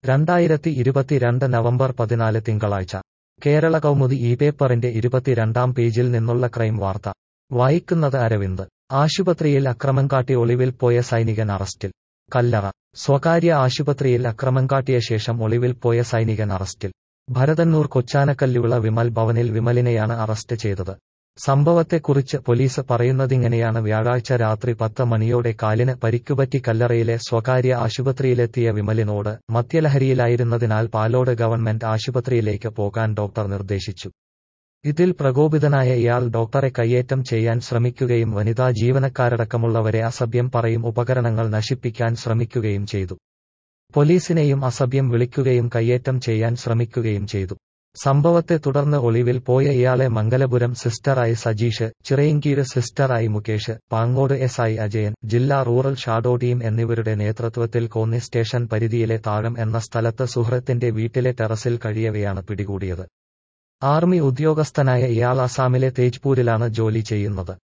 രണ്ടായിരത്തി ഇരുപത്തിരണ്ട് നവംബർ പതിനാല് തിങ്കളാഴ്ച കേരള കൗമുദി ഈ പേപ്പറിന്റെ ഇരുപത്തിരണ്ടാം പേജിൽ നിന്നുള്ള ക്രൈം വാർത്ത വായിക്കുന്നത് അരവിന്ദ് ആശുപത്രിയിൽ അക്രമം കാട്ടി ഒളിവിൽ പോയ സൈനികൻ അറസ്റ്റിൽ കല്ലറ സ്വകാര്യ ആശുപത്രിയിൽ അക്രമം കാട്ടിയ ശേഷം ഒളിവിൽ പോയ സൈനികൻ അറസ്റ്റിൽ ഭരതന്നൂർ കൊച്ചാനക്കല്ലുള്ള വിമൽ ഭവനിൽ വിമലിനെയാണ് അറസ്റ്റ് ചെയ്തത് സംഭവത്തെക്കുറിച്ച് പോലീസ് പറയുന്നതിങ്ങനെയാണ് വ്യാഴാഴ്ച രാത്രി പത്ത് മണിയോടെ കാലിന് പരിക്കുപറ്റി കല്ലറയിലെ സ്വകാര്യ ആശുപത്രിയിലെത്തിയ വിമലിനോട് മദ്യലഹരിയിലായിരുന്നതിനാൽ പാലോട് ഗവൺമെന്റ് ആശുപത്രിയിലേക്ക് പോകാൻ ഡോക്ടർ നിർദ്ദേശിച്ചു ഇതിൽ പ്രകോപിതനായ ഇയാൾ ഡോക്ടറെ കയ്യേറ്റം ചെയ്യാൻ ശ്രമിക്കുകയും വനിതാ ജീവനക്കാരടക്കമുള്ളവരെ അസഭ്യം പറയും ഉപകരണങ്ങൾ നശിപ്പിക്കാൻ ശ്രമിക്കുകയും ചെയ്തു പോലീസിനെയും അസഭ്യം വിളിക്കുകയും കയ്യേറ്റം ചെയ്യാൻ ശ്രമിക്കുകയും ചെയ്തു സംഭവത്തെ തുടർന്ന് ഒളിവിൽ പോയ ഇയാളെ മംഗലപുരം സിസ്റ്ററായി സജീഷ് ചിറയിൻകീഴ് സിസ്റ്ററായി മുകേഷ് പാങ്ങോട് എസ് ഐ അജയൻ ജില്ലാ റൂറൽ ഷാഡോ ടീം എന്നിവരുടെ നേതൃത്വത്തിൽ കോന്നി സ്റ്റേഷൻ പരിധിയിലെ താഴം എന്ന സ്ഥലത്ത് സുഹൃത്തിന്റെ വീട്ടിലെ ടെറസിൽ കഴിയവെയാണ് പിടികൂടിയത് ആർമി ഉദ്യോഗസ്ഥനായ ഇയാൾ അസാമിലെ തേജ്പൂരിലാണ് ജോലി ചെയ്യുന്നത്